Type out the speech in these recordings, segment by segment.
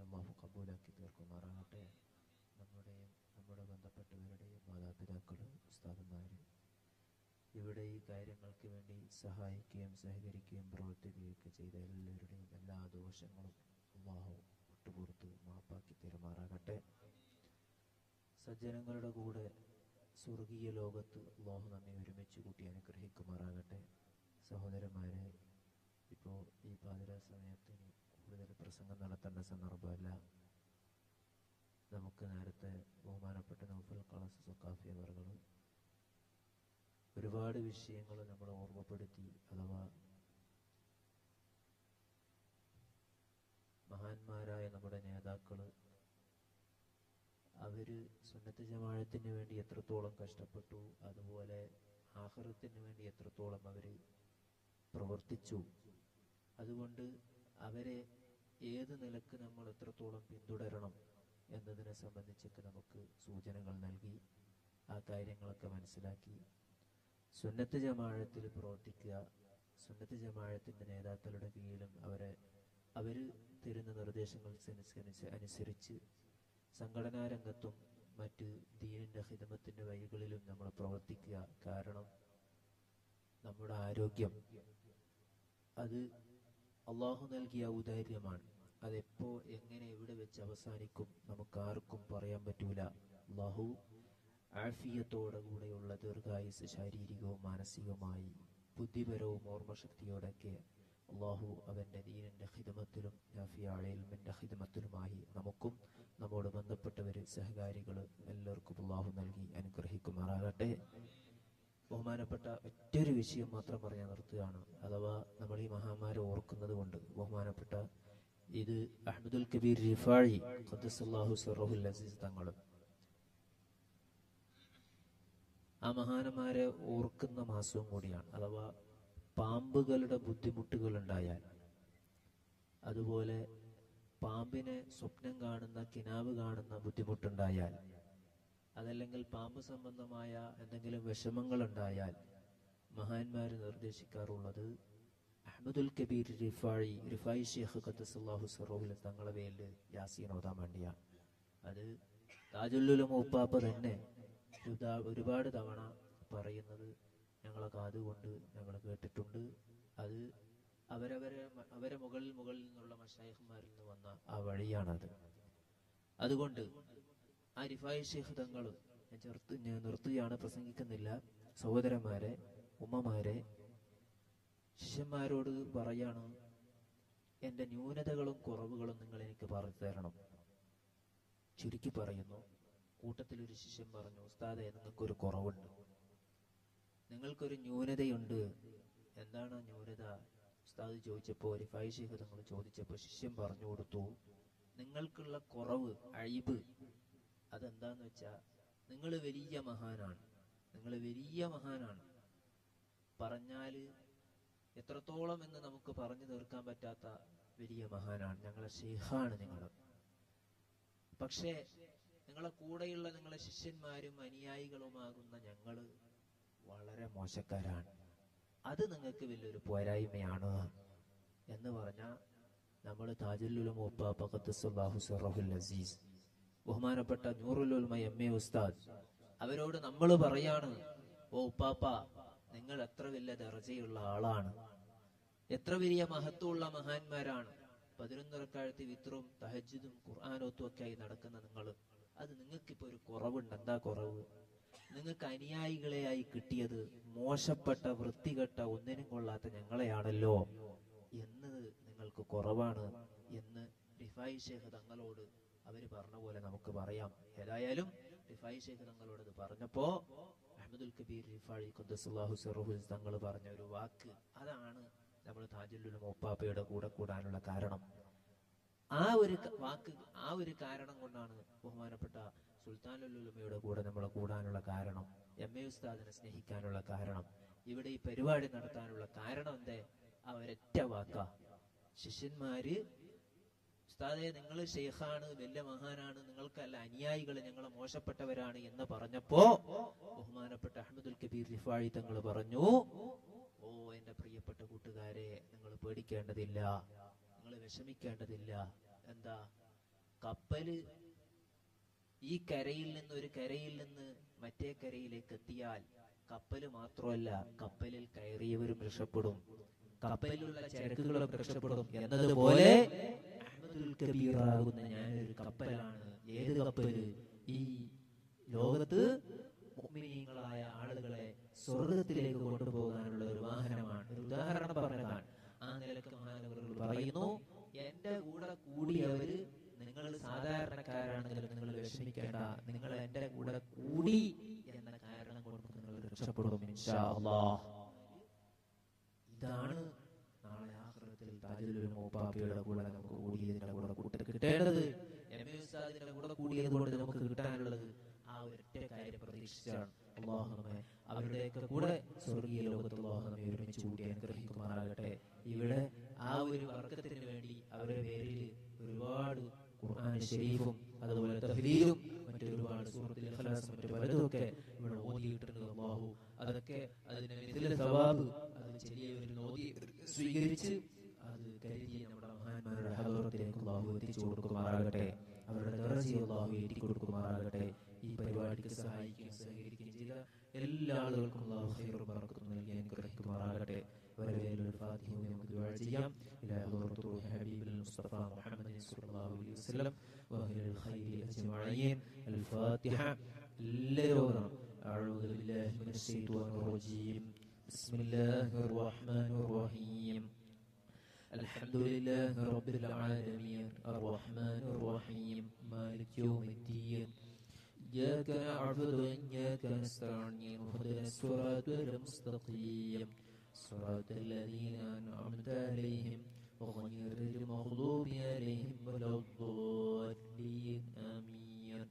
അള്ളാഹു കബൂലാക്കി തീർക്കുമാറാകട്ടെ നമ്മുടെയും നമ്മുടെ ബന്ധപ്പെട്ടവരുടെയും മാതാപിതാക്കൾ ഉസ്താദന്മാർ ഇവിടെ ഈ കാര്യങ്ങൾക്ക് വേണ്ടി സഹായിക്കുകയും സഹകരിക്കുകയും പ്രവർത്തിക്കുകയൊക്കെ ചെയ്ത എല്ലാവരുടെയും എല്ലാ ദോഷങ്ങളും അള്ളാഹു വിട്ടുപുറത്ത് മാപ്പാക്കി തീരുമാറാകട്ടെ സജ്ജനങ്ങളുടെ കൂടെ സ്വർഗീയ ലോകത്ത് അള്ളാഹു നമ്മെ ഒരുമിച്ച് കൂട്ടി അനുഗ്രഹിക്കുമാറാകട്ടെ സഹോദരന്മാരെ ഇപ്പോൾ ഈ പാതിര സമയത്തിന് കൂടുതൽ പ്രസംഗം നടത്തേണ്ട സന്ദർഭമല്ല നമുക്ക് നേരത്തെ ബഹുമാനപ്പെട്ട നൗഫൽ കളസ് സക്കാഫി അവർകൾ ഒരുപാട് വിഷയങ്ങൾ നമ്മൾ ഓർമ്മപ്പെടുത്തി അഥവാ മഹാന്മാരായ നമ്മുടെ നേതാക്കള് അവര് സുന്നത്ത് ജമാഴത്തിന് വേണ്ടി എത്രത്തോളം കഷ്ടപ്പെട്ടു അതുപോലെ ആഹ്റത്തിന് വേണ്ടി എത്രത്തോളം അവര് പ്രവർത്തിച്ചു അതുകൊണ്ട് അവരെ ഏത് നിലക്ക് നമ്മൾ എത്രത്തോളം പിന്തുടരണം എന്നതിനെ സംബന്ധിച്ചൊക്കെ നമുക്ക് സൂചനകൾ നൽകി ആ കാര്യങ്ങളൊക്കെ മനസ്സിലാക്കി സുന്നത്ത് ജമാഴത്തിൽ പ്രവർത്തിക്കുക സുന്നത്ത് ജമാഴത്തിന്റെ നേതാക്കളുടെ കീഴിലും അവരെ അവര് തരുന്ന നിർദ്ദേശങ്ങൾ അനുസരിച്ച് സംഘടനാ രംഗത്തും മറ്റ് ദീനിന്റെ ഹിതമത്തിന്റെ വഴികളിലും നമ്മൾ പ്രവർത്തിക്കുക കാരണം നമ്മുടെ ആരോഗ്യം അത് അള്ളാഹു നൽകിയ ഔദാര്യമാണ് അതെപ്പോ എങ്ങനെ എവിടെ വെച്ച് അവസാനിക്കും നമുക്ക് ആർക്കും പറയാൻ പറ്റൂല അള്ളാഹു ആഫിയത്തോടെ കൂടെയുള്ള ദീർഘായുസ് ശാരീരികവും മാനസികവുമായി ബുദ്ധിപരവും ഓർമ്മശക്തിയോടൊക്കെ അള്ളാഹു അവന്റെ ദീനിന്റെ ഹിതമത്തിലും ഇൽമിന്റെ ഹിതമത്തിലുമായി നമുക്കും നമ്മോട് ബന്ധപ്പെട്ടവര് സഹകാരികൾ എല്ലാവർക്കും അള്ളാഹു നൽകി അനുഗ്രഹിക്കുമാറാകട്ടെ ബഹുമാനപ്പെട്ട ഒറ്റൊരു വിഷയം മാത്രം പറയാൻ നിർത്തുകയാണ് അഥവാ നമ്മൾ ഈ മഹാമാരെ ഓർക്കുന്നത് കൊണ്ട് ബഹുമാനപ്പെട്ട ഇത് അഹമ്മദുൽ കബീർ റിഫാഴി ഖദ്ദസല്ലാഹു സറഹുൽ അസീസ് തങ്ങളും ആ മഹാനമാരെ ഓർക്കുന്ന മാസവും കൂടിയാണ് അഥവാ പാമ്പുകളുടെ ബുദ്ധിമുട്ടുകൾ ഉണ്ടായാൽ അതുപോലെ പാമ്പിനെ സ്വപ്നം കാണുന്ന കിനാവ് കാണുന്ന ബുദ്ധിമുട്ടുണ്ടായാൽ അതല്ലെങ്കിൽ പാമ്പ് സംബന്ധമായ എന്തെങ്കിലും വിഷമങ്ങൾ ഉണ്ടായാൽ മഹാന്മാർ നിർദ്ദേശിക്കാറുള്ളത് അഹമ്മദുൽ കബീർ റിഫാഴി റിഫായി ഷേഖ് ഖദ്സല്ലാഹു സറോഹിൽ തങ്ങളെ പേരിൽ യാസീൻ ഓതാൻ വേണ്ടിയാണ് അത് താജുല്ലുലും ഉപ്പാപ്പ തന്നെ ഒരുപാട് തവണ പറയുന്നത് ഞങ്ങളെ കാതുകൊണ്ട് ഞങ്ങൾ കേട്ടിട്ടുണ്ട് അത് അവരവരെ അവരെ മുകളിൽ മുകളിൽ നിന്നുള്ള മഷായഹന്മാരിൽ നിന്ന് വന്ന ആ വഴിയാണത് അതുകൊണ്ട് ആ റിഫായി ഷെയ്ഖ് തങ്ങൾ ഞാൻ ചേർത്ത് ഞാൻ നിർത്തുകയാണ് പ്രസംഗിക്കുന്നില്ല സഹോദരന്മാരെ ഉമ്മമാരെ ശിഷ്യന്മാരോട് പറയാണ് എന്റെ ന്യൂനതകളും കുറവുകളും നിങ്ങൾ എനിക്ക് പറഞ്ഞു തരണം ചുരുക്കി പറയുന്നു കൂട്ടത്തിൽ ഒരു ശിഷ്യൻ പറഞ്ഞു ഉസ്താദെ നിങ്ങൾക്കൊരു കുറവുണ്ട് നിങ്ങൾക്കൊരു ന്യൂനതയുണ്ട് എന്താണ് ന്യൂനത ഉസ്താദ് ചോദിച്ചപ്പോ റിഫായി ഷെയ്ഖ് തങ്ങൾ ചോദിച്ചപ്പോ ശിഷ്യൻ പറഞ്ഞു കൊടുത്തു നിങ്ങൾക്കുള്ള കുറവ് അഴിബ് അതെന്താന്ന് വെച്ചാ നിങ്ങൾ വലിയ മഹാനാണ് നിങ്ങൾ വലിയ മഹാനാണ് പറഞ്ഞാല് എത്രത്തോളം എന്ന് നമുക്ക് പറഞ്ഞു തീർക്കാൻ പറ്റാത്ത വലിയ മഹാനാണ് ഞങ്ങളെ ഷെയ്ഖാണ് നിങ്ങൾ പക്ഷേ നിങ്ങളെ കൂടെയുള്ള നിങ്ങളെ ശിഷ്യന്മാരും അനുയായികളുമാകുന്ന ഞങ്ങള് വളരെ മോശക്കാരാണ് അത് നിങ്ങൾക്ക് വലിയൊരു പോരായ്മയാണ് എന്ന് പറഞ്ഞ നമ്മൾ താജുല്ലുലും അസീസ് ബഹുമാനപ്പെട്ട നൂറുലുൽമ എം എ ഉസ്താദ് അവരോട് നമ്മൾ പറയാണ് ഓ ഉപ്പാപ്പ നിങ്ങൾ എത്ര വലിയ ദർജയുള്ള ആളാണ് എത്ര വലിയ മഹത്വമുള്ള മഹാന്മാരാണ് പതിനൊന്നരക്കാലത്ത് വിത്രും തഹജുദും ഖുർആാനോത്തും ഒക്കെ ആയി നടക്കുന്ന നിങ്ങൾ അത് നിങ്ങൾക്കിപ്പോ ഒരു കുറവുണ്ട് എന്താ കുറവ് നിങ്ങൾക്ക് അനുയായികളെയായി കിട്ടിയത് മോശപ്പെട്ട വൃത്തികെട്ട ഒന്നിനും കൊള്ളാത്ത ഞങ്ങളെയാണല്ലോ എന്ന് നിങ്ങൾക്ക് കുറവാണ് എന്ന് റിഫായി ഷേഖ് തങ്ങളോട് അവര് പറഞ്ഞ പോലെ നമുക്ക് പറയാം ഏതായാലും റിഫായി ഷേഖ് തങ്ങളോട് ഇത് പറഞ്ഞപ്പോ അഹമ്മദുൽ കബീർ റിഫായി ഖുദ്ദസുല്ലാഹു സിറുഹുൽ തങ്ങൾ പറഞ്ഞ ഒരു വാക്ക് അതാണ് നമ്മൾ താജുല്ലുൽ മൊപ്പാപ്പയുടെ കൂടെ കൂടാനുള്ള കാരണം ആ ഒരു ക- വാക്ക് ആ ഒരു കാരണം കൊണ്ടാണ് ബഹുമാനപ്പെട്ട സുൽത്താനുലുലമയുടെ കൂടെ നമ്മൾ കൂടാനുള്ള കാരണം എം എ ഉസ്താദിനെ സ്നേഹിക്കാനുള്ള കാരണം ഇവിടെ ഈ പരിപാടി നടത്താനുള്ള കാരണം എന്തേ ആ ഒരൊറ്റ വാക്ക ശിഷ്യന്മാര് ഉസ്താദെ നിങ്ങൾ ഷെയ്ഖാണ് വലിയ മഹാനാണ് നിങ്ങൾക്കല്ല അനുയായികൾ ഞങ്ങൾ മോശപ്പെട്ടവരാണ് എന്ന് പറഞ്ഞപ്പോ ബഹുമാനപ്പെട്ട അഹമ്മദുൽ കബീർ റിഫാഴി തങ്ങൾ പറഞ്ഞു ഓ എന്റെ പ്രിയപ്പെട്ട കൂട്ടുകാരെ നിങ്ങൾ പേടിക്കേണ്ടതില്ല നിങ്ങൾ വിഷമിക്കേണ്ടതില്ല എന്താ കപ്പല് ഈ കരയിൽ നിന്ന് ഒരു കരയിൽ നിന്ന് മറ്റേ കരയിലേക്ക് എത്തിയാൽ കപ്പല് മാത്രമല്ല കപ്പലിൽ കയറിയവരും രക്ഷപ്പെടും കപ്പലിലുള്ള ചരക്കുകളും രക്ഷപ്പെടും എന്നതുപോലെ അഹ്മദുൽ കബീറാകുന്ന ഞാനൊരു കപ്പലാണ് ഏത് കപ്പല് ഈ ലോകത്ത് മുഅ്മിനീങ്ങളായ ആളുകളെ സ്വർഗത്തിലേക്ക് കൊണ്ടുപോകാനുള്ള ഒരു വാഹനമാണ് ഒരു ഉദാഹരണം പറഞ്ഞതാണ് ആ നിലക്ക് മഹാനവറുകൾ പറയുന്നു എന്റെ കൂടെ കൂടിയവര് നിങ്ങൾ സാധാരണക്കാരാണെങ്കിലും നിങ്ങൾ വിഷമിക്കേണ്ട നിങ്ങൾ എന്റെ കൂടെ കൂടി എന്ന കാരണം കൊണ്ട് നിങ്ങൾ രക്ഷപ്പെടും ഇൻഷാ അല്ലാഹ് ഇതാണ് നാളെ ആഖിറത്തിൽ താജുൽ മൂപ്പാപ്പയുടെ കൂടെ നമുക്ക് കൂടിയതിന്റെ കൂടെ കൂട്ട കിട്ടേണ്ടത് എം എ ഉസ്താദിന്റെ കൂടെ കൂടിയത് കൊണ്ട് നമുക്ക് കിട്ടാനുള്ളത് ആ ഒരൊറ്റ കാര്യം പ്രതീക്ഷിച്ചാണ് അള്ളാഹു നമ്മെ അവരുടെയൊക്കെ കൂടെ സ്വർഗീയ ലോകത്ത് അള്ളാഹു നമ്മെ ഒരുമിച്ച് കൂടി അനുഗ്രഹിക്കുമാറാകട്ടെ ഇവിടെ ആ ഒരു വർഗത്തിന് വേണ്ടി അവരുടെ പേരിൽ ഒരുപാട് ഖുർആൻ ഷരീഫും അതുപോലെ തഹ്ലീലും മറ്റു ഒരുപാട് സൂറത്തുൽ ഇഖ്ലാസ് മറ്റു പലതുമൊക്കെ ഇവിടെ ഓതിയിട്ടുണ്ട് അള്ളാഹു അതൊക്കെ അതിന്റെ മിഥില സവാബ് അത് ചെറിയവരിൽ ഓതി സ്വീകരിച്ച് അത് കരുതി നമ്മുടെ മഹാന്മാരുടെ ഹദറത്തിലേക്ക് അള്ളാഹു എത്തിച്ചു കൊടുക്കുമാറാകട്ടെ അവരുടെ ദർജി അള്ളാഹു ഏറ്റി കൊടുക്കുമാറാകട്ടെ ഈ പരിപാടിക്ക് സഹായിക്കുകയും സഹകരിക്കുകയും ചെയ്ത എല്ലാ ആളുകൾക്കും അള്ളാഹു ഖൈറും ബറക്കത്തും നൽകി അനുഗ്രഹിക്കുമാറാകട്ടെ വരവേൽ ഒരു ഫാത്തിഹയും നമുക്ക് ദുആ ചെയ്യാം ഇലാ ഹദറത്തു ഹബീബിൽ മുസ്തഫ മുഹമ്മദ് സ്വല്ലല്ലാഹു അലൈഹി വസല്ലം വഅഹ്ലിൽ ഖൈരി അജ്മഈൻ അൽ ഫാത്തിഹ എല്ലാവരും أعوذ بالله من الشيطان الرجيم بسم الله الرحمن الرحيم الحمد لله رب العالمين الرحمن الرحيم مالك يوم الدين إياك نعبد وإياك نستعين اهدنا الصراط المستقيم صراط الذين أنعمت عليهم غير المغضوب عليهم ولا الضالين آمين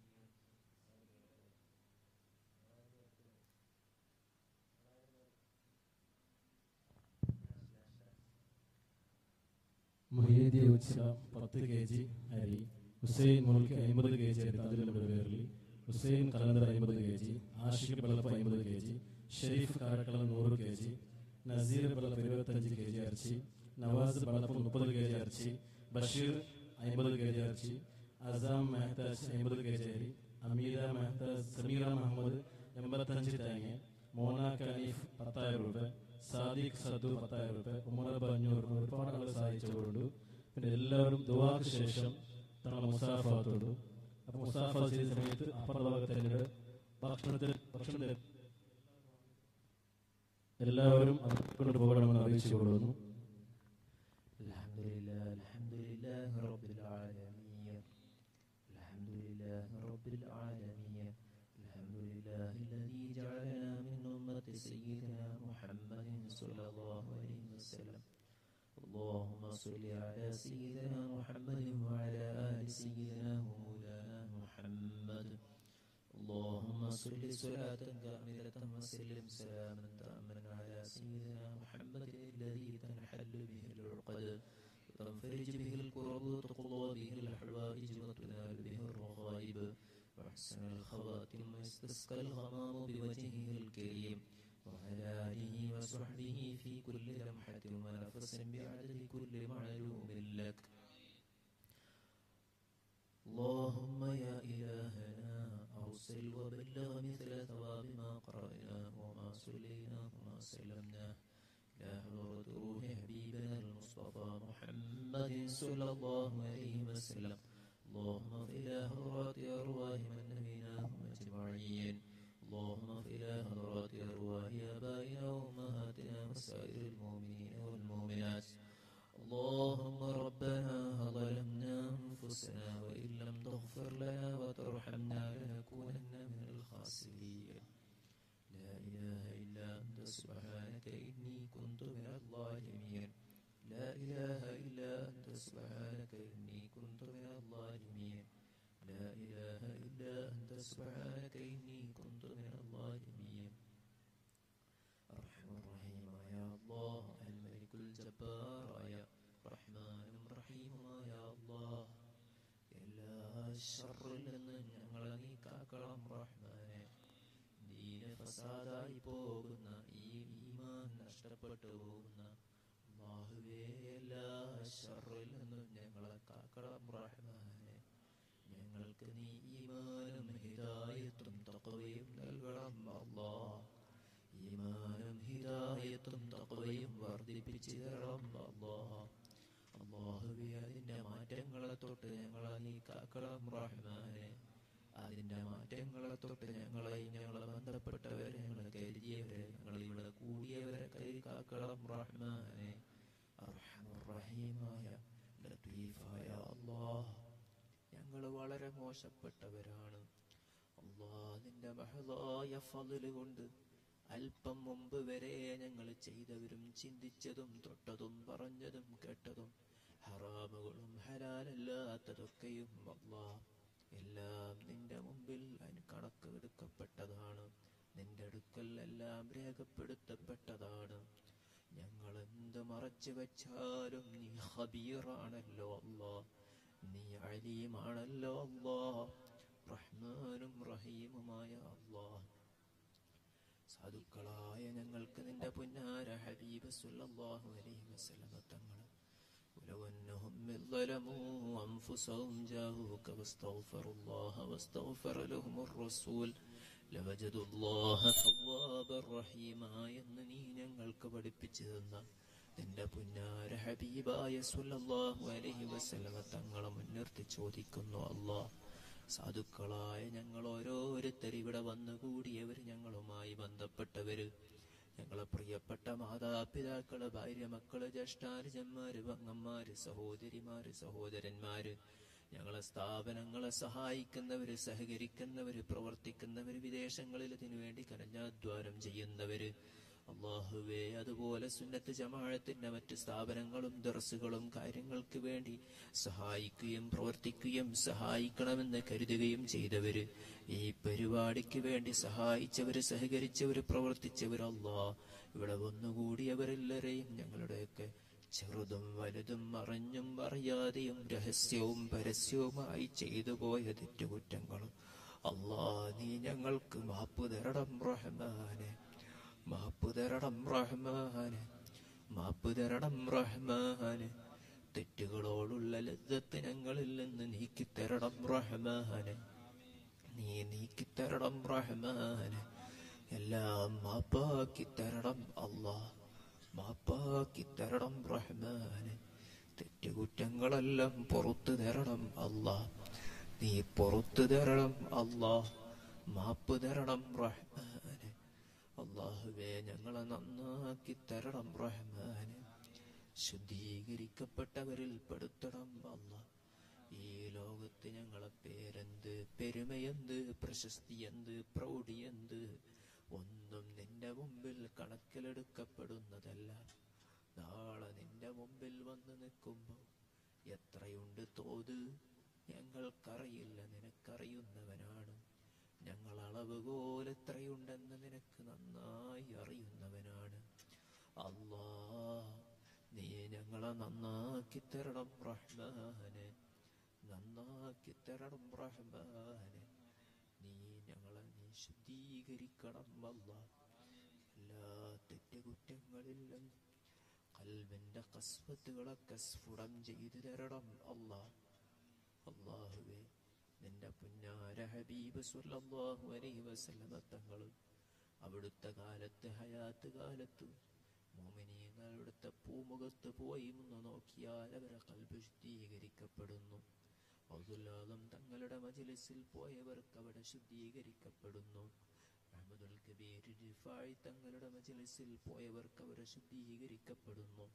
മൊഹീദി ഉച്ച പത്ത് കെ ജി അരി ഹുസൈൻ മുൽക്ക് അമ്പത് കെ ജി അരി താജുലയുടെ പേരിൽ ഹുസൈൻ കലന്തർ അമ്പത് കെ ജി ആഷിഖ് വെള്ളപ്പ് അമ്പത് കെ ജി ഷെരീഫ് കാരക്കള നൂറ് കെ ജി നസീർ വെള്ളപ്പ് ഇരുപത്തഞ്ച് കെ ജി ഇറച്ചി നവാസ് വെള്ളപ്പ് മുപ്പത് കെ ജി ഇറച്ചി ബഷീർ അമ്പത് കെ ജി ഇറച്ചി അസാം മെഹ്താജ് അമ്പത് കെ ജി അരി അമീര മെഹ്താജ് സമീറ മുഹമ്മദ് എൺപത്തഞ്ച് തേങ്ങ മോന കനീഫ് പത്തായിരം രൂപ സാദിഖ് സദ്ദു പത്തായിരം രൂപ ഉമർ അഞ്ഞൂറ് രൂപ ഒരുപാട് ആളുകൾ സഹായിച്ചവരുണ്ട് പിന്നെ എല്ലാവരും ദുവാക്ക് ശേഷം തങ്ങളുടെ മുസാഫാത്തോടു അപ്പൊ മുസാഫ ചെയ്ത സമയത്ത് അപ്പുറ ഭാഗത്തിന്റെ ഭക്ഷണത്തിൽ ഭക്ഷണത്തിൽ എല്ലാവരും അത് കൊണ്ട് പോകണമെന്ന് അറിയിച്ചു കൊള്ളുന്നു الحمد لله الحمد لله رب العالمين الحمد لله رب العالمين الحمد لله الذي جعلنا من أمة سيدنا محمد صلى الله عليه وسلم اللهم صل على سيدنا محمد وعلى آل سيدنا ومولانا محمد اللهم صل صلاة كاملة وسلم سلاما تاما على سيدنا محمد الذي تنحل به العقد وتنفرج به الكرب وتقضى به الحوائج وتنال به الرغائب وأحسن الخواتم واستسقى الغمام بوجهه الكريم وعلى آله وصحبه في كل لمحة ونفس بعدد كل معلوم لك اللهم يا إلهنا أرسل وبلغ مثل ثواب ما قرأناه وما صليناه وما سلمناه إلى حضرة روح حبيبنا المصطفى محمد صلى الله عليه وسلم اللهم إلى حضرات أرواح من نبيناهم أجمعين اللهم إلى حضرات أرواح آبائنا وأمهاتنا وسائر المؤمنين والمؤمنات اللهم ربنا ظلمنا أنفسنا وإن لم تغفر لنا وترحمنا لنكونن من الخاسرين لا إله إلا أنت سبحانك إني كنت من الظالمين لا إله إلا أنت سبحانك إني كنت من الظالمين لا إله إلا أنت سبحانك إني كنت من الظالمين أرحم الرحيم يا الله الملك الجبار يا رحمن رحيم يا الله എല്ലാ ഷറിൽ നിന്ന് ഞങ്ങളെ നീ കാക്കണം റഹ്മാനെ ദീന ഫസാദായി പോകുന്ന ഈ ഈമാൻ നഷ്ടപ്പെട്ടു പോകുന്ന അല്ലാഹുവേ എല്ലാ ഷറിൽ നിന്നും ഞങ്ങളെ കാക്കണം റഹ്മാനെ അനുഗ്രഹിച്ചു തരണം അല്ലാ അള്ളാഹുവെ അതിന്റെ മാറ്റങ്ങളെ തൊട്ട് ഞങ്ങളെ നീ കാക്കണം റഹ്മാനെ അതിന്റെ മാറ്റങ്ങളെ തൊട്ട് ഞങ്ങളെ ഞങ്ങളെ ബന്ധപ്പെട്ടവരെ ഞങ്ങളെ കരുതിയവരെ ഞങ്ങൾ ഇവിടെ കൂടിയവരെ കൈ കാക്കണം റഹ്മാനെ റഹീമായ ലത്തീഫായ അള്ളാഹ് ഞങ്ങൾ വളരെ മോശപ്പെട്ടവരാണ് അള്ളാഹ് നിന്റെ മഹദായ ഫضل കൊണ്ട് അല്പം മുമ്പ് വരെ ഞങ്ങൾ ചെയ്തവരും ചിന്തിച്ചതും തൊട്ടതും പറഞ്ഞതും കേട്ടതും ഹറാമുകളും ഹലാലല്ലാത്തതൊക്കെയും അള്ളാഹ് എല്ലാം നിന്റെ മുമ്പിൽ അതിന് കണക്ക് എടുക്കപ്പെട്ടതാണ് നിന്റെ അടുക്കൽ എല്ലാം രേഖപ്പെടുത്തപ്പെട്ടതാണ് ഞങ്ങൾ എന്ത് മറച്ചു വെച്ചാലും നീ ഹബീറാണല്ലോ അല്ലാ നീ അലീമാണല്ലോ അല്ലാ റഹ്മാനും റഹീമുമായ അല്ലാ സാധുക്കളായ ഞങ്ങൾക്ക് നിന്റെ പുന്നാര ഹബീബ് സല്ലല്ലാഹു അലൈഹി വസല്ലമ തങ്ങൾ ولو أنهم إذ ظلموا أنفسهم جاءوك واستغفروا الله واستغفر لهم الرسول لوجدوا الله توابا رحيما എന്ന് നീ ഞങ്ങൾക്ക് പഠിപ്പിച്ചു തന്ന നിന്റെ പുന്നാര ഹബീബായ സല്ലല്ലാഹു അലൈഹി വസല്ലമ തങ്ങളെ മുൻനിർത്തി ചോദിക്കുന്നു അല്ലാഹ് സാധുക്കളായ ഞങ്ങൾ ഓരോരുത്തർ ഇവിടെ വന്നുകൂടിയവർ ഞങ്ങളുമായി ബന്ധപ്പെട്ടവര് ഞങ്ങളെ പ്രിയപ്പെട്ട മാതാപിതാക്കള് ഭാര്യ മക്കള് ജ്യേഷ്ഠാനുജന്മാര് പങ്ങന്മാര് സഹോദരിമാര് സഹോദരന്മാര് ഞങ്ങളെ സ്ഥാപനങ്ങളെ സഹായിക്കുന്നവര് സഹകരിക്കുന്നവര് പ്രവർത്തിക്കുന്നവര് വിദേശങ്ങളിൽ ഇതിനു വേണ്ടി കനഞ്ഞാധ്വാനം ചെയ്യുന്നവര് അള്ളാഹുവേ അതുപോലെ സുന്നത്ത് ജമാഴത്തിന്റെ മറ്റ് സ്ഥാപനങ്ങളും ദർസുകളും കാര്യങ്ങൾക്ക് വേണ്ടി സഹായിക്കുകയും പ്രവർത്തിക്കുകയും സഹായിക്കണമെന്ന് കരുതുകയും ചെയ്തവര് ഈ പരിപാടിക്ക് വേണ്ടി സഹായിച്ചവര് സഹകരിച്ചവര് പ്രവർത്തിച്ചവര് അല്ലാ ഇവിടെ വന്നുകൂടിയവരെല്ലാരെയും ഞങ്ങളുടെയൊക്കെ ചെറുതും വലുതും അറിഞ്ഞും അറിയാതെയും രഹസ്യവും പരസ്യവുമായി ചെയ്തു പോയ തെറ്റുകുറ്റങ്ങളും അല്ലാ നീ ഞങ്ങൾക്ക് മാപ്പ് തരണം റഹ്മാനെ മാപ്പ് തരണം റഹ്മാനെ മാപ്പ് തരണം റഹ്മാനെ തെറ്റുകളോടുള്ള ലജ്ജത്ത് ഞങ്ങളിൽ നിന്ന് നീക്കിത്തരണം റഹ്മാനെ നീ നീക്കിത്തരണം റഹ്മാനെ എല്ലാം മാപ്പാക്കി തരണം അല്ലാ മാപ്പാക്കി തരണം റഹ്മാനെ തെറ്റുകുറ്റങ്ങളെല്ലാം പുറത്തു തരണം അല്ലാ നീ പുറത്തു തരണം അല്ലാ മാപ്പ് തരണം റഹ്മാനെ അള്ളാഹുവേ ഞങ്ങളെ നന്നാക്കി തരണം റഹ്മാനെ ശുദ്ധീകരിക്കപ്പെട്ടവരിൽ പെടുത്തണം അല്ല ഈ ലോകത്ത് ഞങ്ങളെ പേരെന്ത് പെരുമയെന്ത് പ്രശസ്തി എന്ത് പ്രൗഢി എന്ത് ഒന്നും നിന്റെ മുമ്പിൽ കണക്കിലെടുക്കപ്പെടുന്നതല്ല നാളെ നിന്റെ മുമ്പിൽ വന്ന് നിൽക്കുമ്പോ എത്രയുണ്ട് തോത് ഞങ്ങൾക്കറിയില്ല നിനക്കറിയുന്നവനാണ് ഞങ്ങൾ അളവുകോൽ എത്രയുണ്ടെന്ന് നിനക്ക് നന്നായി അറിയുന്നവനാണ് അല്ലാ നീ ഞങ്ങളെ നന്നാക്കി തരണം റഹ്മാനെ നന്നാക്കി തരണം റഹ്മാനെ നീ ഞങ്ങളെ നീ ശുദ്ധീകരിക്കണം അല്ല എല്ലാ തെറ്റുകുറ്റങ്ങളിലും കൽവിന്റെ കസ്വത്തുകളൊക്കെ സ്ഫുടം ചെയ്തു തരണം അല്ലാ അള്ളാഹുവേ നിന്റെ പുന്നാര ഹബീബ് സല്ലല്ലാഹു അലൈഹി വസല്ലമ തങ്ങൾ അവിടുത്തെ കാലത്ത് ഹയാത്ത് കാലത്ത് മോമിനീങ്ങൾ അവിടുത്തെ പൂമുഖത്ത് പോയി ഒന്ന് നോക്കിയാൽ അവരെ കൽബ് ശുദ്ധീകരിക്കപ്പെടുന്നു ഔദുല്ലാദം തങ്ങളുടെ മജിലിസിൽ പോയവർക്ക് അവിടെ ശുദ്ധീകരിക്കപ്പെടുന്നു അഹമ്മദുൽ കബീർ റിഫായി തങ്ങളുടെ മജിലിസിൽ പോയവർക്ക് അവരെ ശുദ്ധീകരിക്കപ്പെടുന്നു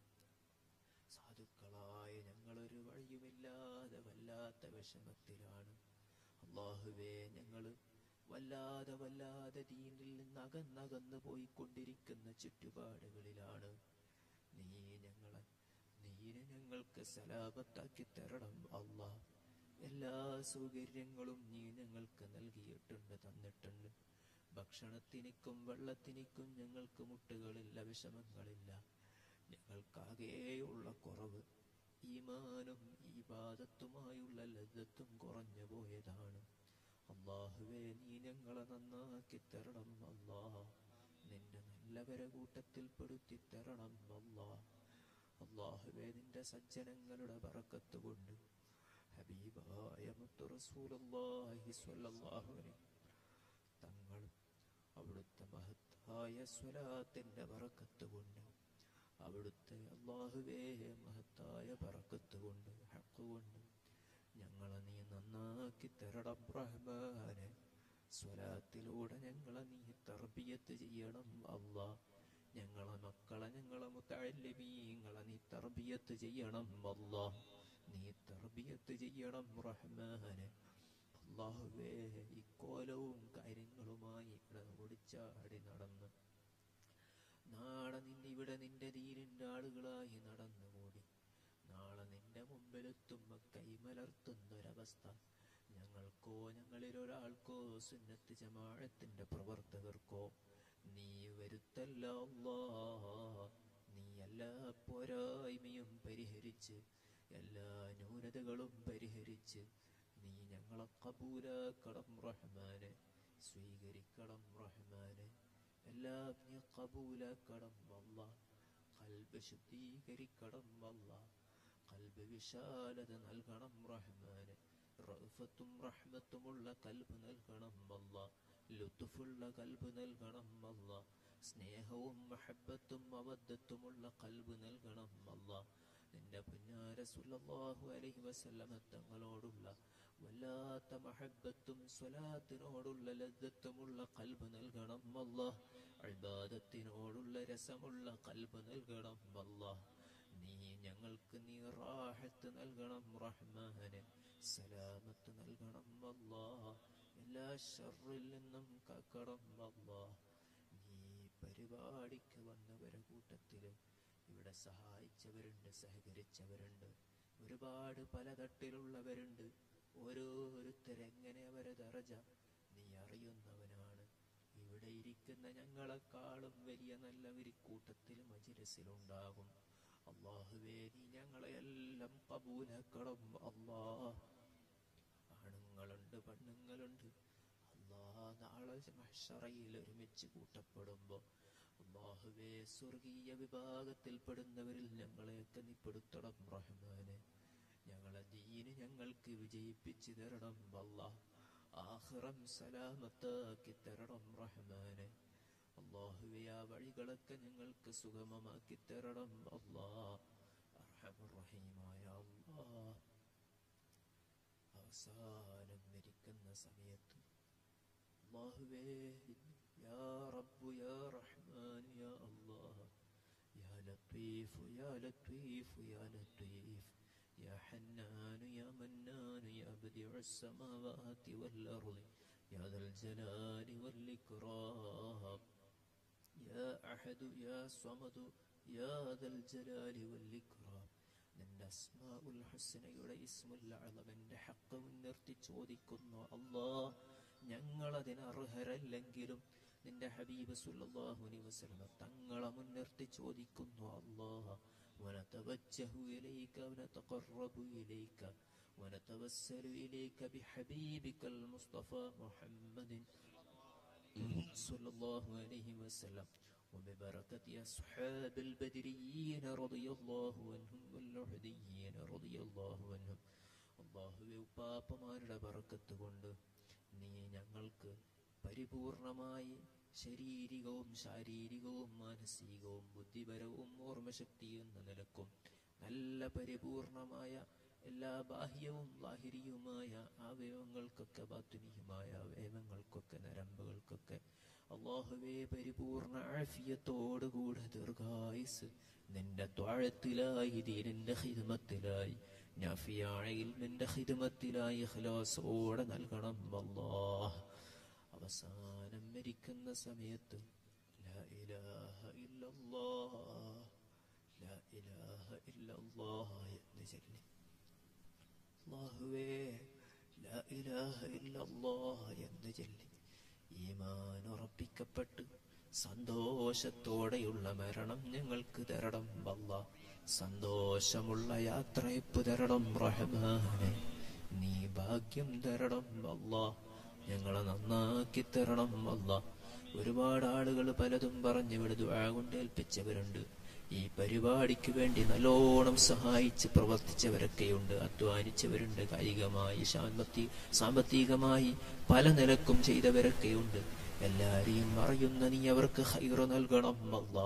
സാധുക്കളായ ഞങ്ങളൊരു വഴിയുമില്ലാതെ വല്ലാത്ത വിഷമത്തിലാണ് അള്ളാഹുവേ ഞങ്ങള് വല്ലാതെ വല്ലാതെ ദീനിൽ നിന്ന് അകന്നകന്ന് പോയിക്കൊണ്ടിരിക്കുന്ന ചുറ്റുപാടുകളിലാണ് നീ ഞങ്ങളെ നീനെ ഞങ്ങൾക്ക് സലാപത്താക്കി തരണം അള്ളാ എല്ലാ സൗകര്യങ്ങളും നീ ഞങ്ങൾക്ക് നൽകിയിട്ടുണ്ട് തന്നിട്ടുണ്ട് ഭക്ഷണത്തിനിക്കും വെള്ളത്തിനിക്കും ഞങ്ങൾക്ക് മുട്ടുകളില്ല വിഷമങ്ങളില്ല ഞങ്ങൾക്കാകെയുള്ള കുറവ് ഈമാനും ഈബാദത്തുമായുള്ള ലജ്ജത്തും കുറഞ്ഞു പോയതാണ് അള്ളാഹുവേ നീ ഞങ്ങളെ നന്നാക്കി തരണം അല്ലാ നിന്റെ നല്ലവരെ കൂട്ടത്തിൽ പെടുത്തി തരണം അല്ലാ അള്ളാഹുവേ നിന്റെ സജ്ജനങ്ങളുടെ പറക്കത്ത് കൊണ്ട് ഹബീബായ മുത്തു റസൂലുള്ളാഹി സ്വല്ലല്ലാഹു അലൈഹി തങ്ങൾ അവിടുത്തെ മഹത്തായ സ്വലാത്തിന്റെ പറക്കത്ത് കൊണ്ട് അവിടുത്തെ അള്ളാഹുവേ മഹത്തായ പറക്കത്ത് കൊണ്ട് ഹക്ക് കൊണ്ട് ഞങ്ങളെ നീ നന്നാക്കി തരണം റഹ്മാനെ സ്വലാത്തിലൂടെ ഞങ്ങളെ നീ തർബിയത്ത് ചെയ്യണം അള്ളാ ഞങ്ങളെ മക്കളെ ഞങ്ങളെ മുത്തല്ലിമീങ്ങളെ നീ തർബിയത്ത് ചെയ്യണം അള്ളാ നീ തർബിയത്ത് ചെയ്യണം റഹ്മാനെ അള്ളാഹുവേ ഇക്കോലവും കാര്യങ്ങളുമായി ഇവിടെ ഓടിച്ചാടി നടന്ന് നാളെ നിന്നെ ഇവിടെ നിന്റെ ദീനിന്റെ ആളുകളായി നടന്നുകൂടി നാളെ നിന്റെ മുമ്പിലെത്തുമ്പോ കൈമലർത്തുന്നൊരവസ്ഥ ഞങ്ങൾക്കോ ഞങ്ങളിൽ ഒരാൾക്കോ സുന്നത്ത് ജമാഴത്തിന്റെ പ്രവർത്തകർക്കോ നീ വരുത്തല്ല അല്ലാ. നീ എല്ലാ പോരായ്മയും പരിഹരിച്ച് എല്ലാ ന്യൂനതകളും പരിഹരിച്ച് നീ ഞങ്ങളെ കബൂലാക്കണം റഹ്മാനെ സ്വീകരിക്കണം റഹ്മാനെ എല്ലാം നീ കബൂലാക്കണം അല്ലാ കൽബ് ശുദ്ധീകരിക്കണം അല്ലാ കൽബ് വിശാലത നൽകണം റഹ്മാനെ റഅഫത്തും റഹ്മത്തുമുള്ള കൽബ് നൽകണം അല്ലാ ലുത്തുഫുള്ള കൽബ് നൽകണം അല്ലാ സ്നേഹവും മഹബത്തും അവദ്ധത്തുമുള്ള കൽബ് നൽകണം അല്ലാ നിന്റെ പുന്നാര സുല്ലല്ലാഹു അലൈഹി വസല്ലമ തങ്ങളോടുള്ള വല്ലാത്ത മഹബത്തും സ്വലാത്തിനോടുള്ള ലദ്ദത്തുമുള്ള കൽബ് നൽകണം അല്ലാ ഇബാദത്തിനോടുള്ള രസമുള്ള കൽബ് നൽകണം അല്ലാ നീ ഞങ്ങൾക്ക് നീ റാഹത്ത് നൽകണം റഹ്മാനെ സലാമത്ത് നൽകണം അല്ലാ എല്ലാ ഷർറിൽ നിന്നും കാക്കണം അല്ലാ നീ പരിപാടിക്ക് വന്നവരെ കൂട്ടത്തില് ഇവിടെ സഹായിച്ചവരുണ്ട് സഹകരിച്ചവരുണ്ട് ഒരുപാട് പല തട്ടിലുള്ളവരുണ്ട് ഓരോരുത്തരെങ്ങനെ അവരെ ദറജ നീ അറിയുന്നവനാണ് ഇവിടെ ഇരിക്കുന്ന ഞങ്ങളെക്കാളും വലിയ നല്ലവർ കൂട്ടത്തിൽ മജിരസിലുണ്ടാകും അള്ളാഹുവേ നീ ഞങ്ങളെയെല്ലാം കബൂലാക്കണം അല്ലാ ആണുങ്ങളുണ്ട് പെണ്ണുങ്ങളുണ്ട് അല്ലാ നാളെ മഹ്ശറയിൽ ഒരുമിച്ച് കൂട്ടപ്പെടുമ്പോ അള്ളാഹുവേ സ്വർഗീയ വിഭാഗത്തിൽപ്പെടുന്നവരിൽ ഞങ്ങളെയൊക്കെ നീ പെടുത്തണം റഹ്മാനെ ഞങ്ങളെ ദീന് ഞങ്ങൾക്ക് വിജയിപ്പിച്ചു തരണം അല്ലാ ആഹ്റം സലാമത്താക്കി തരണം റഹ്മാനെ അള്ളാഹുവേ ആ വഴികളൊക്കെ ഞങ്ങൾക്ക് സുഗമമാക്കി തരണം അല്ലാ അർഹമുറഹീമായ അല്ലാ അവസാനം മരിക്കുന്ന സമയത്ത് അള്ളാഹുവേ യാ റബ്ബു യാ റഹ്മാൻ യാ അല്ലാഹ് യാ ലത്തീഫ് യാ ലത്തീഫ് യാ ലത്തീഫ് يا حنان يا منان يا بديع السماوات والأرض يا ذا الجلال والإكرام يا أحد يا صمد يا ذا الجلال والإكرام നിന്റെ അസ്മാഉൽ ഹുസ്നയുടെ ഇസ്മുൽ അളവന്റെ ഹക്ക് മുൻനിർത്തി ചോദിക്കുന്നു അല്ലാ ഞങ്ങളതിന് അർഹരല്ലെങ്കിലും നിന്റെ ഹബീബ് സല്ലല്ലാഹു അലൈഹി വസല്ലം തങ്ങളെ മുൻനിർത്തി ചോദിക്കുന്നു അല്ലാ ونتوجه إليك ونتقرب إليك ونتوسل إليك بحبيبك المصطفى محمد صلى الله عليه وسلم وببركة أصحاب البدريين رضي الله عنهم واللحديين رضي الله عنهم അള്ളാഹുവെ ഉപ്പാപ്പമാരുടെ ബറക്കത്ത് കൊണ്ട് നീ ഞങ്ങൾക്ക് പരിപൂർണമായി ശാരീരികവും ശാരീരികവും മാനസികവും ബുദ്ധിപരവും ഓർമ്മശക്തിയും എന്ന നിലക്കും നല്ല പരിപൂർണമായ എല്ലാ ബാഹ്യവും ലാഹിരിയുമായ അവയവങ്ങൾക്കൊക്കെ ബാത്തുനിയുമായ അവയവങ്ങൾക്കൊക്കെ നരമ്പുകൾക്കൊക്കെ അള്ളാഹുവേ പരിപൂർണ ആഫിയത്തോടുകൂടെ ദീർഘായുസ് നിന്റെ ത്വാഴത്തിലായി ദീനിന്റെ ഹിദ്മത്തിലായി നാഫിയാഴയിൽ നിന്റെ ഹിദ്മത്തിലായി ഖലാസോടെ നൽകണം അല്ലാഹ് അവസാനം മരിക്കുന്ന സമയത്ത് ലാ ഇലാഹ ഇല്ലല്ലാഹ് ലാ ഇലാഹ ഇല്ലല്ലാഹ് എന്ന് ചൊല്ലി അല്ലാഹുവേ ലാ ഇലാഹ ഇല്ലല്ലാഹ് എന്ന് ചൊല്ലി ഈമാൻ ഉറപ്പിക്കപ്പെട്ട് സന്തോഷത്തോടെയുള്ള മരണം ഞങ്ങൾക്ക് തരണം വല്ല സന്തോഷമുള്ള യാത്രയപ്പ് തരണം റഹ്മാനെ നീ ഭാഗ്യം തരണം വല്ല ഞങ്ങളെ നന്നാക്കി തരണം വല്ല ഒരുപാട് ആളുകൾ പലതും പറഞ്ഞ് ഇവിടെ ദുആ കൊണ്ട് ഏൽപ്പിച്ചവരുണ്ട് ഈ പരിപാടിക്ക് വേണ്ടി നല്ലോണം സഹായിച്ച് പ്രവർത്തിച്ചവരൊക്കെയുണ്ട് അധ്വാനിച്ചവരുണ്ട് കായികമായി സാമ്പത്തി സാമ്പത്തികമായി പല നിലക്കും ചെയ്തവരൊക്കെയുണ്ട് എല്ലാരെയും അറിയുന്ന നീ അവർക്ക് ഹൈറ് നൽകണം അല്ലാ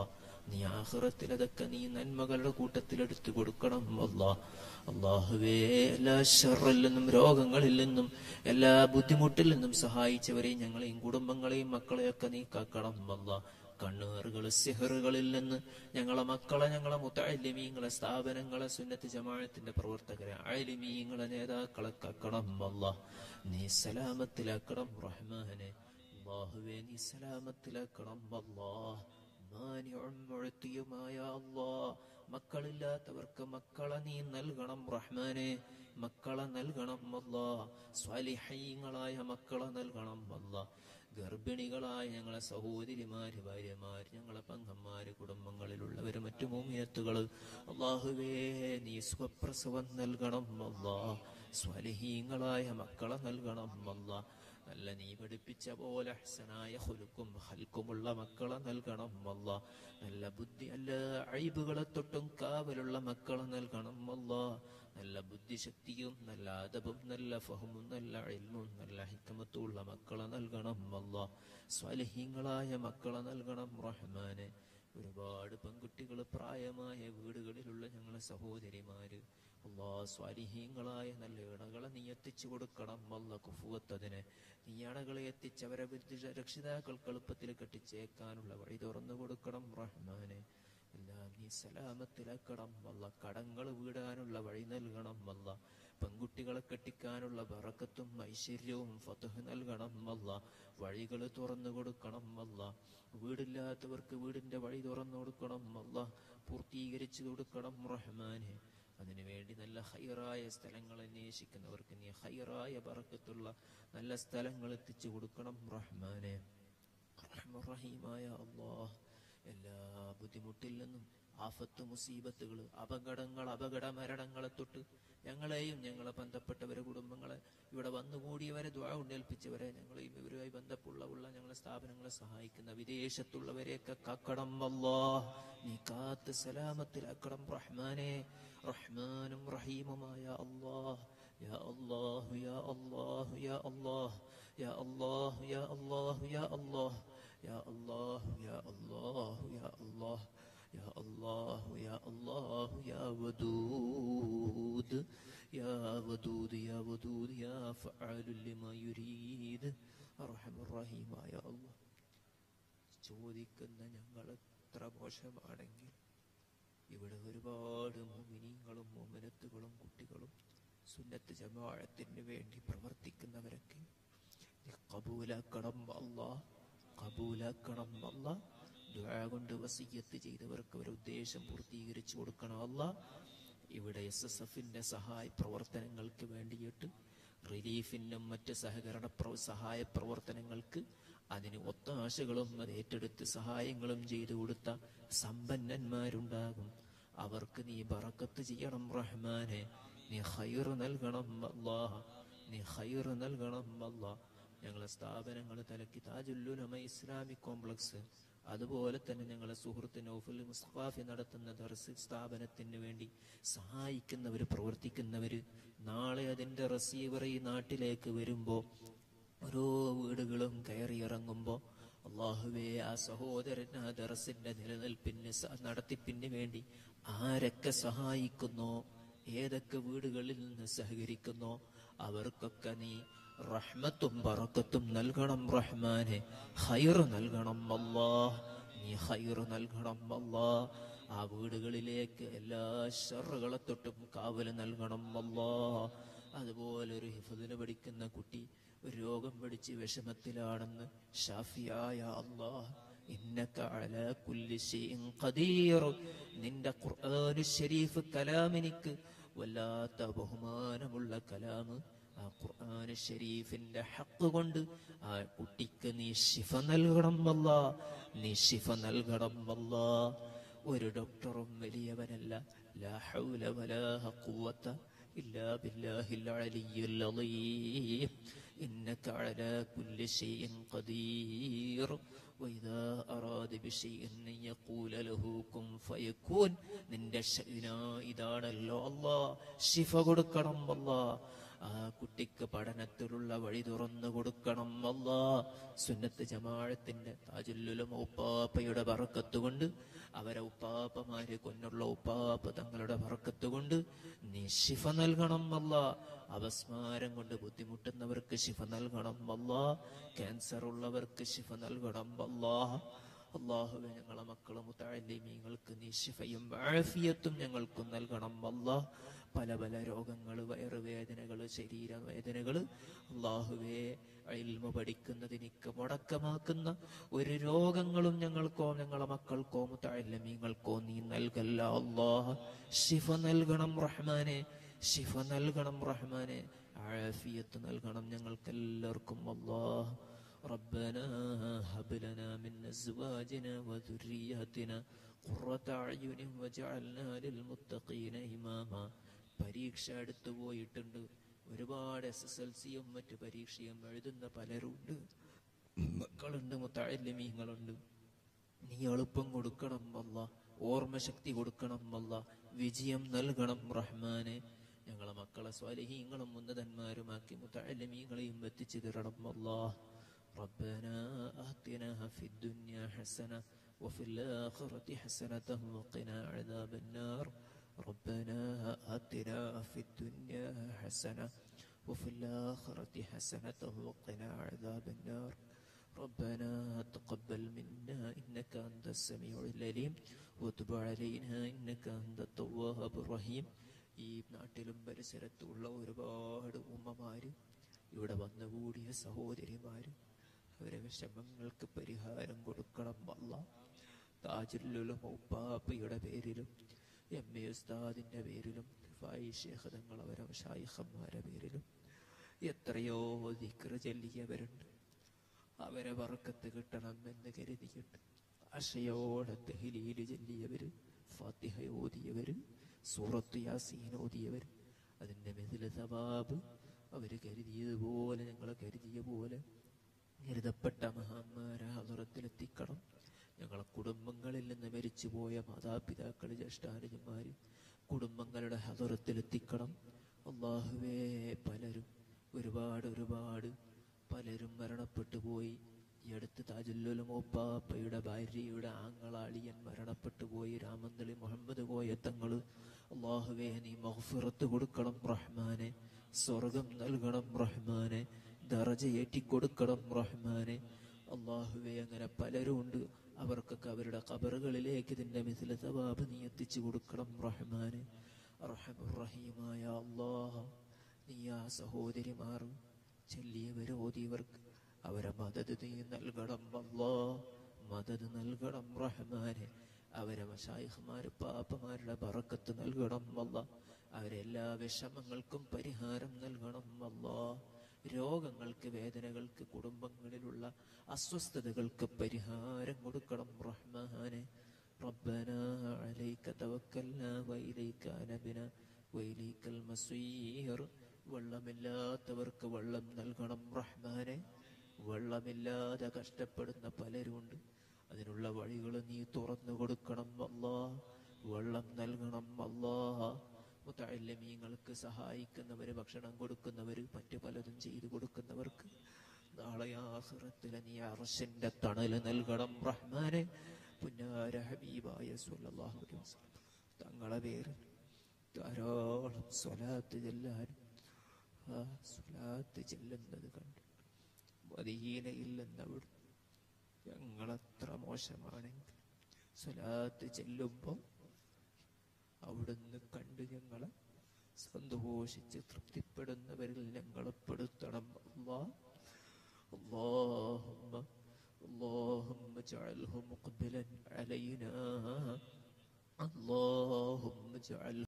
നീ ആഹ്റത്തിൽ അതൊക്കെ നീ നന്മകളുടെ കൂട്ടത്തിൽ എടുത്തു കൊടുക്കണം അല്ലാ അള്ളാഹുവേ എല്ലാ ഷറിൽ നിന്നും രോഗങ്ങളിൽ നിന്നും എല്ലാ ബുദ്ധിമുട്ടിൽ നിന്നും സഹായിച്ചവരെയും ഞങ്ങളെയും കുടുംബങ്ങളെയും മക്കളെയൊക്കെ നീ കാക്കണം അല്ലാ കണ്ണുകറുകൾ സിഹറുകളിൽ നിന്ന് ഞങ്ങളെ മക്കളെ ഞങ്ങളെ മുത്തലിമീങ്ങളെ സ്ഥാപനങ്ങളെ സുന്നത്ത് ജമാഅത്തിന്റെ പ്രവർത്തകരെ അലിമീങ്ങളെ നേതാക്കളെ കാക്കണം അല്ലാ നീ സലാമത്തിലാക്കണം റഹ്മാനെ അള്ളാഹുവേ നീ സലാമത്തിലാക്കണം അല്ലാ മാനിഉം മുഅ്തിയുമായ അല്ലാ മക്കളില്ലാത്തവർക്ക് മക്കളെ നീ നൽകണം റഹ്മാനെ മക്കളെ നൽകണം അല്ലാ സ്വാലിഹീങ്ങളായ മക്കളെ നൽകണം അല്ലാ ഗർഭിണികളായ ഞങ്ങളെ സഹോദരിമാര് ഭാര്യമാര് ഞങ്ങളെ പങ്കന്മാര് കുടുംബങ്ങളിലുള്ളവര് മറ്റു മോമിനത്തുകള് അള്ളാഹുവേ നീ സ്വപ്രസവം നൽകണം അല്ലാ സ്വലഹീങ്ങളായ മക്കളെ നൽകണം അല്ലാ നല്ല നീ പഠിപ്പിച്ച പോലെ ഹസനായ ഹുലുക്കും ഹൽക്കുമുള്ള മക്കളെ നൽകണം അല്ല നല്ല ബുദ്ധി അല്ല അഴിബുകളെ തൊട്ടും കാവലുള്ള മക്കളെ നൽകണം അല്ല നല്ല ബുദ്ധിശക്തിയും നല്ല അതബും നല്ല ഫഹമും നല്ല ഇൽമും നല്ല ഹിക്കമത്തും ഉള്ള മക്കളെ നൽകണം അല്ല സ്വലഹീങ്ങളായ മക്കളെ നൽകണം റഹ്മാനെ ഒരുപാട് പെൺകുട്ടികൾ പ്രായമായ വീടുകളിലുള്ള ഞങ്ങളെ സഹോദരിമാര് അള്ളാ സ്വാലിഹീങ്ങളായ നല്ല ഇണകളെ നീ എത്തിച്ചു കൊടുക്കണം അല്ല കുഫുവത്തതിന് നീ അണകളെ എത്തിച്ചവരെ വിദ്യ രക്ഷിതാക്കൾക്ക് എളുപ്പത്തിൽ കെട്ടിച്ചേക്കാനുള്ള വഴി തുറന്നു കൊടുക്കണം റഹ്മാനെ എല്ലാം നീ സലാമത്തിലാക്കണം വല്ല കടങ്ങൾ വീടാനുള്ള വഴി നൽകണം വല്ല പെൺകുട്ടികളെ കെട്ടിക്കാനുള്ള ബറക്കത്തും ഐശ്വര്യവും ഫതഹ് നൽകണം വല്ല വഴികൾ തുറന്നു കൊടുക്കണം വല്ല വീടില്ലാത്തവർക്ക് വീടിന്റെ വഴി തുറന്നു കൊടുക്കണം വല്ല പൂർത്തീകരിച്ചു കൊടുക്കണം റഹ്മാനെ അതിനുവേണ്ടി നല്ല ഹൈറായ സ്ഥലങ്ങൾ അന്വേഷിക്കുന്നവർക്ക് നീ ഹൈറായ ബറക്കത്തുള്ള നല്ല സ്ഥലങ്ങൾ എത്തിച്ചു കൊടുക്കണം റഹ്മാനെ റഹീമായ അള്ളാഹ് എല്ലാ ബുദ്ധിമുട്ടിൽ നിന്നും ആഫത്ത് മുസീബത്തുകൾ അപകടങ്ങൾ അപകട മരണങ്ങളെ തൊട്ട് ഞങ്ങളെയും ഞങ്ങളെ ബന്ധപ്പെട്ടവരെ കുടുംബങ്ങളെ ഇവിടെ വന്നുകൂടിയവരെ ദ്വാ ഉണ്ടേൽപ്പിച്ചവരെ ഞങ്ങളെയും ഇവരുമായി ബന്ധപ്പുള്ള ഉള്ള ഞങ്ങളെ സ്ഥാപനങ്ങളെ സഹായിക്കുന്ന വിദേശത്തുള്ളവരെയൊക്കെ കാക്കണം അല്ലാ നീ കാത്ത് സലാമത്തിലാക്കണം റഹ്മാനെ റഹ്മാനും റഹീമുമായ അല്ലാഹ് يا الله يا الله يا الله يا الله يا الله يا الله يا الله يا الله يا الله يا الله يا الله يا ودود يا ودود يا ودود يا فعال لما يريد أرحم الرحيم يا الله ചോദിക്കുന്ന ഞങ്ങൾ എത്ര മോശമാണെങ്കിൽ ഇവിടെ ഒരുപാട് മോമിനിങ്ങളും മോമിനത്തുകളും കുട്ടികളും സുന്നത്ത് ജമാഅത്തിന് വേണ്ടി പ്രവർത്തിക്കുന്നവരൊക്കെ നീ കബൂലാക്കണം അല്ലാ കബൂലാക്കണം അല്ലാ ദുആ കൊണ്ട് വസിയത്ത് ചെയ്തവർക്ക് ഒരു ഉദ്ദേശം പൂർത്തീകരിച്ചു കൊടുക്കണം അല്ലാ ഇവിടെ എസ് എസ് എഫിന്റെ സഹായ പ്രവർത്തനങ്ങൾക്ക് വേണ്ടിയിട്ട് റിലീഫിനും മറ്റ് സഹകരണ പ്രവ സഹായ പ്രവർത്തനങ്ങൾക്ക് അതിന് ഒത്താശകളും അത് ഏറ്റെടുത്ത് സഹായങ്ങളും ചെയ്തു കൊടുത്ത സമ്പന്നന്മാരുണ്ടാകും അവർക്ക് നീ ബറക്കത്ത് ചെയ്യണം റഹ്മാനെ നീ ഹൈർ നൽകണം അല്ലാ നീ ഹൈർ നൽകണം അല്ലാ ഞങ്ങളെ സ്ഥാപനങ്ങൾ തലക്കി താജുല്ലുലമ ഇസ്ലാമിക് കോംപ്ലക്സ് അതുപോലെ തന്നെ ഞങ്ങളെ സുഹൃത്ത് നൗഫുൽ മുസ്താഫി നടത്തുന്ന ദർസ് സ്ഥാപനത്തിന് വേണ്ടി സഹായിക്കുന്നവർ പ്രവർത്തിക്കുന്നവർ നാളെ അതിന്റെ റസീവർ ഈ നാട്ടിലേക്ക് വരുമ്പോൾ ഓരോ വീടുകളും കയറിയിറങ്ങുമ്പോൾ അള്ളാഹുവേ ആ സഹോദരൻ ആ ദറസിന്റെ നിലനിൽപ്പിന് സ- നടത്തിപ്പിന് വേണ്ടി ആരൊക്കെ സഹായിക്കുന്നോ ഏതൊക്കെ വീടുകളിൽ നിന്ന് സഹകരിക്കുന്നോ അവർക്കൊക്കെ നീ റഹ്മത്തും ബറക്കത്തും നൽകണം റഹ്മാനെ ഹൈർ നൽകണം അല്ലാ നീ ഹൈർ നൽകണം അല്ലാ ആ വീടുകളിലേക്ക് എല്ലാ ഷറുകളെ തൊട്ടും കാവല് നൽകണം അല്ലാ അതുപോലെ ഒരു ഹിഫദിന് പഠിക്കുന്ന കുട്ടി ഒരു രോഗം പിടിച്ച് വിഷമത്തിലാണെന്ന് ഷാഫിയായ അല്ലാഹ് ഇന്നക അലാ കുല്ലി ഷൈഇൻ ഖദീർ നിന്റെ ഖുർആൻ ശരീഫ് കലാമിനിക്ക് വല്ലാത്ത ബഹുമാനമുള്ള കലാമ് ആ ഖുർആൻ ഷരീഫിന്റെ ഹക്ക് കൊണ്ട് ആ കുട്ടിക്ക് നീ ശിഫ നൽകണം അല്ലാ നീ ശിഫ നൽകണം അല്ലാ ഒരു ഡോക്ടറും വലിയവനല്ല ലാ ഹൗല വലാ ഖുവത إلا بالله العلي العظيم إنك على كل شيء قدير وإذا أراد بشيء أن يقول له كن فيكون നിന്റെ ഷൈന ഇതാണല്ലോ അല്ലാ ശിഫ കൊടുക്കണം അല്ലാ ആ കുട്ടിക്ക് പഠനത്തിലുള്ള വഴി തുറന്നു കൊടുക്കണം അല്ലാ സുന്നത്ത് ജമാഴത്തിന്റെ താജുല്ലുലും ഉപ്പാപ്പയുടെ പറക്കത്ത് കൊണ്ട് അവരെ ഉപ്പാപ്പമാര് കൊന്നുള്ള ഉപ്പാപ്പ തങ്ങളുടെ പറക്കത്ത് കൊണ്ട് നീ ശിഫ നൽകണം അല്ല അപസ്മാരം കൊണ്ട് ബുദ്ധിമുട്ടുന്നവർക്ക് ശിഫ നൽകണം അല്ല ക്യാൻസർ ഉള്ളവർക്ക് ശിഫ നൽകണം അല്ലാ അള്ളാഹുവെ ഞങ്ങളെ മക്കളെ മുത്താലിമീങ്ങൾക്ക് നീ ശിഫയും ആഫിയത്തും ഞങ്ങൾക്കും നൽകണം അല്ലാ പല പല രോഗങ്ങൾ വയറുവേദനകൾ ശരീരവേദനകൾ അള്ളാഹുവെ ഇൽമ പഠിക്കുന്നതിനിക്ക് മുടക്കമാക്കുന്ന ഒരു രോഗങ്ങളും ഞങ്ങൾക്കോ ഞങ്ങളെ മക്കൾക്കോ മുത്താലിമീങ്ങൾക്കോ നീ നൽകല്ല അള്ളാഹ് ശിഫ നൽകണം റഹ്മാനെ ശിഫ നൽകണം റഹ്മാനെ ആഫിയത്ത് നൽകണം ഞങ്ങൾക്കെല്ലാവർക്കും അള്ളാഹ് ربنا هب لنا من أزواجنا وذرياتنا قرة أعين وجعلنا للمتقين إماما പരീക്ഷ അടുത്തു പോയിട്ടുണ്ട് ഒരുപാട് എസ് എസ് എൽ സിയും മറ്റു പരീക്ഷയും എഴുതുന്ന പലരുണ്ട് മക്കളുണ്ട് മുത്താലിമീങ്ങളുണ്ട് നീ എളുപ്പം കൊടുക്കണം അല്ല ഓർമ്മശക്തി കൊടുക്കണം അല്ല വിജയം നൽകണം റഹ്മാനെ ഞങ്ങളെ മക്കളെ സ്വാലിഹീങ്ങളും ഉന്നതന്മാരുമാക്കി മുത്തലമീങ്ങളെയും എത്തിച്ചു തരണം അല്ലാ ربنا آتنا في الدنيا حسنة وفي الآخرة حسنة وقنا عذاب النار ربنا آتنا في الدنيا حسنة وفي الآخرة حسنة وقنا عذاب النار ربنا تقبل منا إنك أنت السميع العليم وتب علينا إنك أنت التواب الرحيم ഈ നാട്ടിലും പരിസരത്തുള്ള ഒരുപാട് ഉമ്മമാര് ഇവിടെ വന്നുകൂടിയ സഹോദരിമാര് അവരെ വിഷമങ്ങൾക്ക് പരിഹാരം കൊടുക്കണം അല്ല താജുല്ലുലും ഉപ്പാപ്പയുടെ പേരിലും എം എ ഉസ്താദിന്റെ പേരിലും ഫായി ഷേഖ് തങ്ങൾ അവരെ ഷായിഖന്മാരെ പേരിലും എത്രയോ ദിക്റ് ചൊല്ലിയവരുണ്ട് അവരെ വറക്കത്ത് കിട്ടണം എന്ന് കരുതിയിട്ട് ആശയോടെ തെഹിലീല് ചൊല്ലിയവര് ഫാത്തിഹ ഓതിയവര് സൂറത്ത് യാസീൻ ഓതിയവര് അതിന്റെ മെതില് സവാബ് അവര് കരുതിയതുപോലെ ഞങ്ങളെ കരുതിയ പോലെ കരുതപ്പെട്ട മഹാന്മാരെ ഹദറത്തിലെത്തിക്കണം ഞങ്ങളെ കുടുംബങ്ങളിൽ നിന്ന് മരിച്ചുപോയ മാതാപിതാക്കൾ ജ്യേഷ്ഠാനുജന്മാര് കുടുംബങ്ങളുടെ ഹദറത്തിലെത്തിക്കണം അള്ളാഹുവേ പലരും ഒരുപാട് ഒരുപാട് പലരും മരണപ്പെട്ടു പോയി ഈ അടുത്ത് താജുല്ലുലും ഒപ്പാപ്പയുടെ ഭാര്യയുടെ ആങ്ങളാളിയൻ മരണപ്പെട്ടു പോയി രാമന്തളി മുഹമ്മദ് കോയത്തങ്ങള് അള്ളാഹുവേ നീ മഹഫിറത്ത് കൊടുക്കണം റഹ്മാനെ സ്വർഗം നൽകണം റഹ്മാനെ ദറജയേറ്റി കൊടുക്കണം റഹ്മാനെ അള്ളാഹുവെ അങ്ങനെ പലരും ഉണ്ട് അവർക്കൊക്കെ അവരുടെ കബറുകളിലേക്ക് ഇതിന്റെ മിഥില സവാബ് നീ എത്തിച്ചു കൊടുക്കണം റഹ്മാനെ റഹമുറഹീമായ അള്ളാഹ് നീ ആ സഹോദരിമാർ ചൊല്ലിയവർ ഓതിയവർക്ക് അവരെ മദത് നീ നൽകണം അല്ലാ മദത് നൽകണം റഹ്മാനെ അവരെ മഷായിഹ്മാര് പാപ്പമാരുടെ ബറക്കത്ത് നൽകണം അല്ല അവരെല്ലാ വിഷമങ്ങൾക്കും പരിഹാരം നൽകണം അല്ലാ രോഗങ്ങൾക്ക് വേദനകൾക്ക് കുടുംബങ്ങളിലുള്ള അസ്വസ്ഥതകൾക്ക് പരിഹാരം കൊടുക്കണം റഹ്മാനെ ربنا عليك توكلنا وإليك أنبنا وإليك المصير വെള്ളമില്ലാത്തവർക്ക് വെള്ളം നൽകണം റഹ്മാനെ വെള്ളമില്ലാതെ കഷ്ടപ്പെടുന്ന പലരുണ്ട് അതിനുള്ള വഴികൾ നീ തുറന്നു കൊടുക്കണം അല്ലാ വെള്ളം നൽകണം അല്ലാ മുത്തല്ലമീങ്ങൾക്ക് സഹായിക്കുന്നവര് ഭക്ഷണം കൊടുക്കുന്നവര് മറ്റു പലതും ചെയ്തു കൊടുക്കുന്നവർക്ക് നാളെ ആഹ്റത്തിലെ നീ അർശന്റെ തണല് നൽകണം റഹ്മാനെ പുന്നാര ഹബീബായ സല്ലല്ലാഹു അലൈഹി വസല്ലം തങ്ങളെ പേര് ധാരാളം സ്വലാത്ത് ചെല്ലാനും ആ സ്വലാത്ത് ചെല്ലുന്നത് കണ്ട് മദീനയിൽ നിന്നവിടെ ഞങ്ങളത്ര മോശമാണെങ്കിൽ സ്വലാത്ത് ചെല്ലുമ്പോൾ അവിടുന്ന് കണ്ട് ഞങ്ങളെ സന്തോഷിച്ച് തൃപ്തിപ്പെടുന്നവരിൽ ഞങ്ങളെ പെടുത്തണം അല്ലാ اللهم اللهم اجعله مقبلا علينا اللهم اجعله